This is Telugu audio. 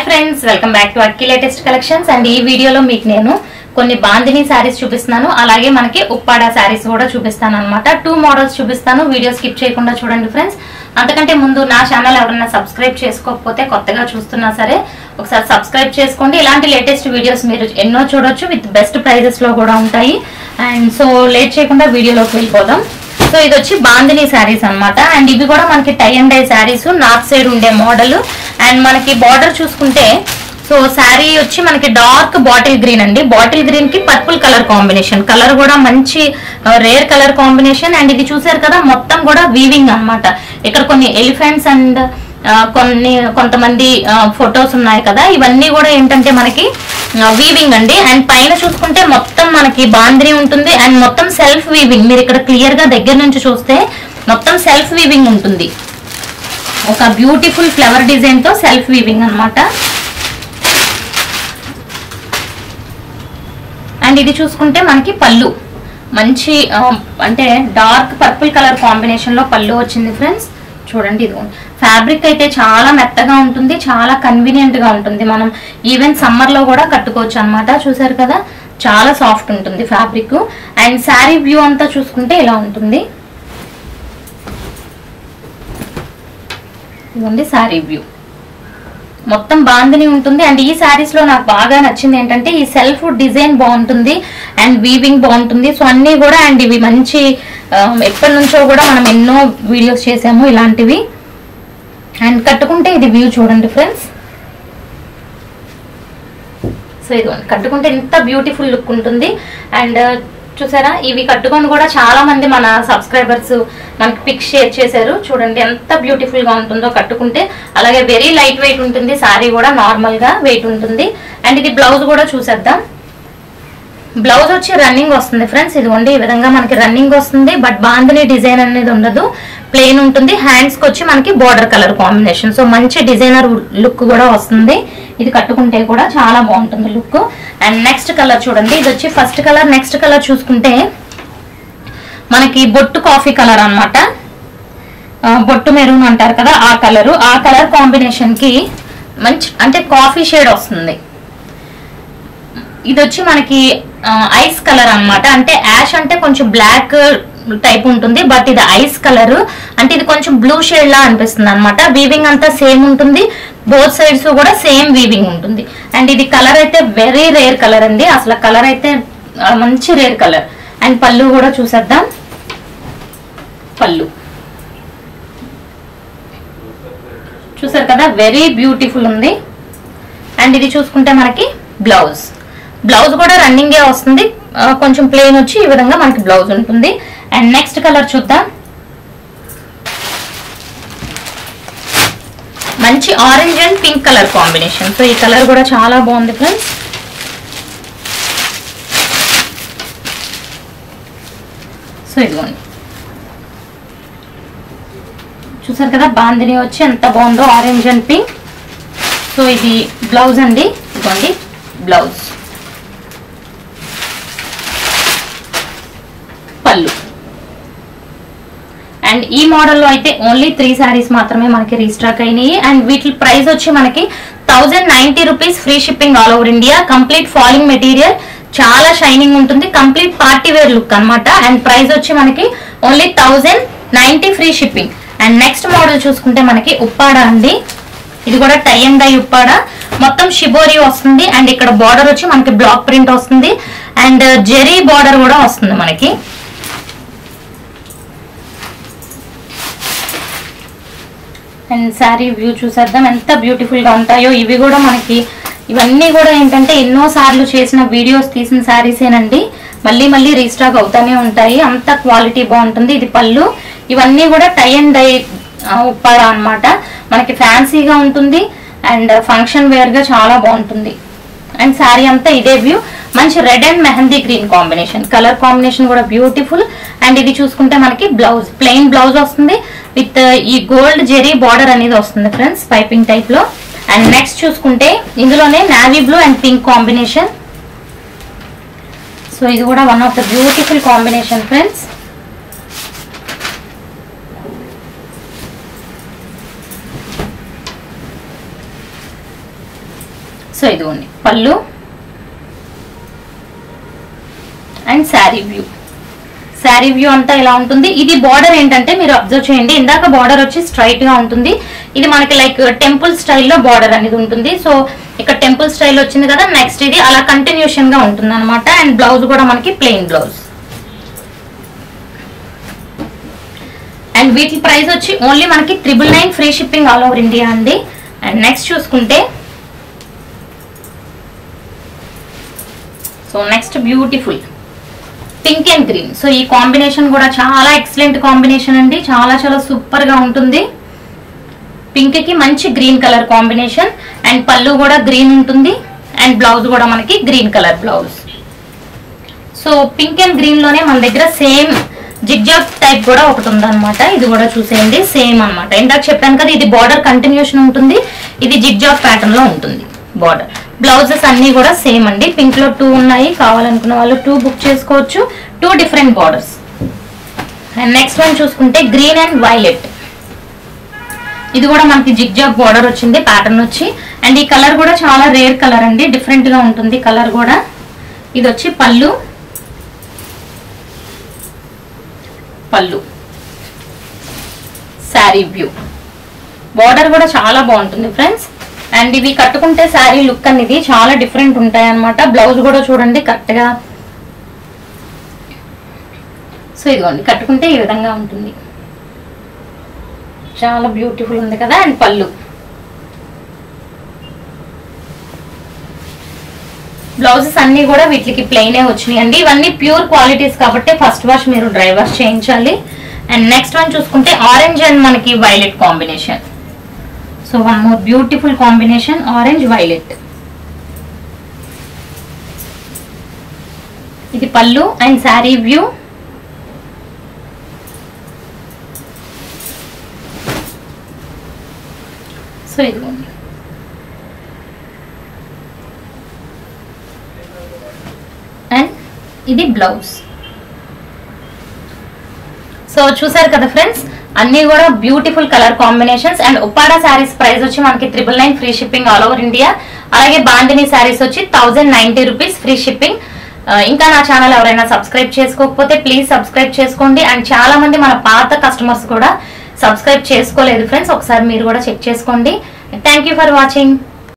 friends welcome back to Akki latest collections and ఈ వీడియోలో మీకు నేను కొన్ని బాందిని శారీస్ చూపిస్తున్నాను అలాగే మనకి ఉప్పాడా శారీస్ కూడా చూపిస్తాను అనమాట టూ మోడల్స్ చూపిస్తాను వీడియో స్కిప్ చేయకుండా చూడండి ఫ్రెండ్స్ అంతకంటే ముందు నా ఛానల్ ఎవరైనా సబ్స్క్రైబ్ చేసుకోకపోతే కొత్తగా చూస్తున్నా సరే ఒకసారి సబ్స్క్రైబ్ చేసుకోండి ఇలాంటి లేటెస్ట్ వీడియోస్ మీరు ఎన్నో చూడొచ్చు విత్ బెస్ట్ ప్రైజెస్ లో కూడా ఉంటాయి అండ్ సో లేట్ చేయకుండా వీడియోలోకి వెళ్ళిపోదాం సో ఇది వచ్చి బాందిని శారీస్ అన్నమాట అండ్ ఇవి కూడా మనకి tie and dye sarees north side ఉండే మోడల్ అండ్ మనకి బార్డర్ చూసుకుంటే సో శారీ వచ్చి మనకి డార్క్ బాటిల్ గ్రీన్ అండి బాటిల్ గ్రీన్ కి పర్పుల్ కలర్ కాంబినేషన్ కలర్ కూడా మంచి రేర్ కలర్ కాంబినేషన్ అండ్ ఇది చూసారు కదా మొత్తం కూడా వీవింగ్ అన్నమాట ఇక్కడ కొన్ని ఎలిఫెంట్స్ అండ్ కొన్ని కొంతమంది ఫొటోస్ ఉన్నాయి కదా ఇవన్నీ కూడా ఏంటంటే మనకి వీవింగ్ అండి అండ్ పైన చూసుకుంటే మొత్తం మనకి బాంద్రీ ఉంటుంది అండ్ మొత్తం సెల్ఫ్ వీవింగ్ మీరు ఇక్కడ క్లియర్ గా దగ్గర నుంచి చూస్తే మొత్తం సెల్ఫ్ వీవింగ్ ఉంటుంది ఒక బ్యూటిఫుల్ ఫ్లవర్ డిజైన్ తో సెల్ఫ్ వీవింగ్ అన్నమాట అండ్ ఇది చూసుకుంటే మనకి పళ్ళు మంచి ఆ, అంటే డార్క్ పర్పుల్ కలర్ కాంబినేషన్ లో పళ్ళు వచ్చింది ఫ్రెండ్స్ చూడండి ఇది ఫ్యాబ్రిక్ అయితే చాలా మెత్తగా ఉంటుంది చాలా కన్వీనియంట్ గా ఉంటుంది మనం ఈవెన్ సమ్మర్ లో కూడా కట్టుకోవచ్చు అన్నమాట చూసారు కదా చాలా సాఫ్ట్ ఉంటుంది ఫ్యాబ్రిక్ అండ్ శారీ వ్యూ అంతా చూసుకుంటే ఇలా ఉంటుంది ఇదిగోండి శారీ వ్యూ మొత్తం బాందిని ఉంటుంది అండ్ ఈ శారీస్ లో నాకు బాగా నచ్చింది ఏంటంటే ఈ సెల్ఫ్ డిజైన్ బాగుంటుంది అండ్ వీవింగ్ బాగుంటుంది సో అన్ని కూడా అండ్ ఇవి మంచి ఆ, ఎప్పటి నుంచో కూడా మనం ఎన్నో వీడియోస్ చేసాము ఇలాంటివి అండ్ కట్టుకుంటే ఇది వ్యూ చూడండి ఫ్రెండ్స్ సో ఇదిగోండి కట్టుకుంటే ఎంత బ్యూటిఫుల్ లుక్ ఉంటుంది అండ్ చూసారా ఇవి కట్టుకొని కూడా చాలా మంది మన సబ్స్క్రైబర్స్ మనకి పిక్ షేర్ చేశారు చూడండి ఎంత బ్యూటిఫుల్ గా ఉంటుందో కట్టుకుంటే అలాగే వెరీ లైట్ వెయిట్ ఉంటుంది సారీ కూడా నార్మల్ గా వెయిట్ ఉంటుంది అండ్ ఇది బ్లౌజ్ కూడా చూసేద్దాం బ్లౌజ్ వచ్చి రన్నింగ్ వస్తుంది ఫ్రెండ్స్ ఇదిగోండి ఈ విధంగా మనకి రన్నింగ్ వస్తుంది బట్ బాందని డిజైన్ అనేది ఉండదు ప్లెయిన్ ఉంటుంది హ్యాండ్స్ కి వచ్చి మనకి బార్డర్ కలర్ కాంబినేషన్ సో మంచి డిజైనర్ లుక్ కూడా వస్తుంది ఇది కట్టుకుంటే కూడా చాలా బాగుంటుంది లుక్ అండ్ నెక్స్ట్ కలర్ చూడండి ఇది వచ్చి ఫస్ట్ కలర్ నెక్స్ట్ కలర్ చూసుకుంటే మనకి బొట్టు కాఫీ కలర్ అన్నమాట ఆ, బొట్టు మెరూన్ అంటారు కదా ఆ కలరు ఆ కలర్ కాంబినేషన్ కి మంచి అంటే కాఫీ షేడ్ వస్తుంది ఇది వచ్చి మనకి ఐస్ కలర్ అన్నమాట అంటే యాష్ అంటే కొంచెం బ్లాక్ టైప్ ఉంటుంది బట్ ఇది ఐస్ కలర్ అంటే ఇది కొంచెం బ్లూ షేడ్ లా అనిపిస్తుంది అనమాట వీవింగ్ అంతా సేమ్ ఉంటుంది బోత్ సైడ్స్ కూడా సేమ్ వీవింగ్ ఉంటుంది అండ్ ఇది కలర్ అయితే వెరీ రేర్ కలర్ అండి అసలు కలర్ అయితే ఆ, మంచి రేర్ కలర్ అండ్ పళ్ళు కూడా చూసేద్దాం పళ్ళు చూసారు కదా వెరీ బ్యూటిఫుల్ ఉంది అండ్ ఇది చూసుకుంటే మనకి బ్లౌజ్ బ్లౌజ్ కూడా రన్నింగే వస్తుంది ఆ, కొంచెం ప్లెయిన్ వచ్చి ఈ విధంగా మనకి బ్లౌజ్ ఉంటుంది అండ్ నెక్స్ట్ కలర్ చూద్దాం మంచి orange and pink colour combination so ఈ కలర్ కూడా చాలా బాగుంది ఫ్రెండ్స్ సో ఇదిగోండి చూసారు కదా బాందిని వచ్చి ఎంత బాగుందో ఆరెంజ్ అండ్ పింక్ సో ఇది బ్లౌజ్ అండి ఇదిగోండి బ్లౌజ్ పళ్ళు అండ్ ఈ మోడల్లో అయితే ఓన్లీ త్రీ శారీస్ మాత్రమే మనకి రీస్టాక్ అయినాయి అండ్ వీటి ప్రైస్ వచ్చి మనకి thousand ninety rupees free shipping all over India complete falling material చాలా షైనింగ్ ఉంటుంది కంప్లీట్ పార్టీ వేర్ లుక్ అన్నమాట అండ్ ప్రైస్ వచ్చి మనకి only thousand ninety free shipping and next model చూసుకుంటే మనకి ఉప్పాడ అండి ఇది కూడా టై అండ్ డై ఉప్పాడ మొత్తం షిబోరి వస్తుంది అండ్ ఇక్కడ బార్డర్ వచ్చి మనకి బ్లాక్ ప్రింట్ వస్తుంది అండ్ జెరీ బార్డర్ కూడా వస్తుంది మనకి అండ్ శారీ వ్యూ చూసేద్దాం ఎంత బ్యూటిఫుల్ గా ఉంటాయో ఇవి కూడా మనకి ఇవన్నీ కూడా ఏంటంటే ఎన్నో సార్లు చేసిన వీడియోస్ తీసిన శారీసేనండి మళ్ళీ మళ్ళీ రీస్టాక్ అవుతానే ఉంటాయి అంత క్వాలిటీ బాగుంటుంది ఇది పళ్ళు ఇవన్నీ కూడా టై అండ్ డై ఉప్పాడ అన్నమాట మనకి ఫ్యాన్సీగా ఉంటుంది అండ్ ఫంక్షన్ వేర్ గా చాలా బాగుంటుంది అండ్ శారీ అంతా ఇదే వ్యూ మంచి red and mehendi green combination colour combination కూడా బ్యూటిఫుల్ అండ్ ఇది చూసుకుంటే మనకి బ్లౌజ్ ప్లెయిన్ బ్లౌజ్ వస్తుంది విత్ ఈ గోల్డ్ జెరీ బార్డర్ అనేది వస్తుంది ఫ్రెండ్స్ పైపింగ్ టైప్ లో అండ్ నెక్స్ట్ చూసుకుంటే ఇందులోనే navy blue and pink combination so ఇది కూడా one of the beautiful combination friends so ఇదిగోండి pallu and saree view saree view అంతా ఇలా ఉంటుంది ఇది బార్డర్ ఏంటంటే మీరు అబ్జర్వ్ చేయండి ఇందాక బార్డర్ వచ్చి స్ట్రైట్ గా ఉంటుంది ఇది మనకి లైక్ టెంపుల్ స్టైల్లో బార్డర్ అనేది ఉంటుంది సో ఇక్కడ టెంపుల్ స్టైల్ వచ్చింది కదా నెక్స్ట్ ఇది అలా కంటిన్యూషన్ గా ఉంటుంది అనమాట అండ్ బ్లౌజ్ కూడా మనకి ప్లెయిన్ బ్లౌజ్ అండ్ వీటి ప్రైస్ వచ్చి ఓన్లీ మనకి triple nine free shipping all over India అండి అండ్ నెక్స్ట్ చూసుకుంటే so next beautiful pink and green so ఈ కాంబినేషన్ కూడా చాలా ఎక్సలెంట్ కాంబినేషన్ అండి చాలా చాలా సూపర్ గా ఉంటుంది పింక్ కి మంచి గ్రీన్ కలర్ కాంబినేషన్ అండ్ పళ్ళు కూడా గ్రీన్ ఉంటుంది అండ్ బ్లౌజ్ కూడా మనకి green colour blouse so pink and green లోనే మన దగ్గర సేమ్ జిగ్జాగ్ టైప్ కూడా ఒకటి ఉందన్నమాట ఇది కూడా చూసేయండి సేమ్ అన్నమాట ఇందాక చెప్పాను కదా ఇది బార్డర్ కంటిన్యూషన్ ఉంటుంది ఇది జిగ్జాగ్ ప్యాటర్న్ లో ఉంటుంది బార్డర్ బ్లౌజెస్ అన్ని కూడా సేమ్ అండి పింక్ లో టూ ఉన్నాయి కావాలనుకున్న వాళ్ళు టూ బుక్ చేసుకోవచ్చు two different borders and next one చూసుకుంటే గ్రీన్ అండ్ వైలెట్ ఇది కూడా మనకి జిగ్జాగ్ బార్డర్ వచ్చింది ప్యాటర్న్ వచ్చి అండ్ ఈ కలర్ కూడా చాలా రేర్ కలర్ అండి డిఫరెంట్ గా ఉంటుంది కలర్ కూడా ఇది వచ్చి పళ్ళు పళ్ళు శారీ వ్యూ బార్డర్ కూడా చాలా బాగుంటుంది ఫ్రెండ్స్ అండ్ ఇవి కట్టుకుంటే శారీ లుక్ అనేది చాలా డిఫరెంట్ ఉంటాయి అనమాట బ్లౌజ్ కూడా చూడండి కరెక్ట్ గా సో ఇదిగోండి కట్టుకుంటే ఈ విధంగా ఉంటుంది చాలా బ్యూటిఫుల్ ఉంది కదా అండ్ పళ్ళు బ్లౌజెస్ అన్ని కూడా వీటికి ప్లెయినే వచ్చినాయి అండి ఇవన్నీ ప్యూర్ క్వాలిటీస్ కాబట్టి ఫస్ట్ వాష్ మీరు డ్రై వాష్ చేయించాలి అండ్ నెక్స్ట్ వన్ చూసుకుంటే ఆరెంజ్ అండ్ మనకి violet combination so one more beautiful combination orange violet ఇది pallu and saree view so ఇదిగోండి అండ్ ఇది బ్లౌజ్ సో చూసారు కదా ఫ్రెండ్స్ అన్ని కూడా beautiful colour combinations and Uppada sarees price వచ్చి మనకి triple nine free shipping all over India అలాగే బాందిని శారీస్ వచ్చి thousand ninety rupees free shipping ఇంకా నా ఛానల్ ఎవరైనా సబ్స్క్రైబ్ చేసుకోకపోతే ప్లీజ్ సబ్స్క్రైబ్ చేసుకోండి అండ్ చాలా మంది మన పాత కస్టమర్స్ కూడా సబ్స్క్రైబ్ చేసుకోలేదు ఫ్రెండ్స్ ఒకసారి మీరు కూడా చెక్ చేసుకోండి థ్యాంక్ యూ ఫర్ వాచింగ్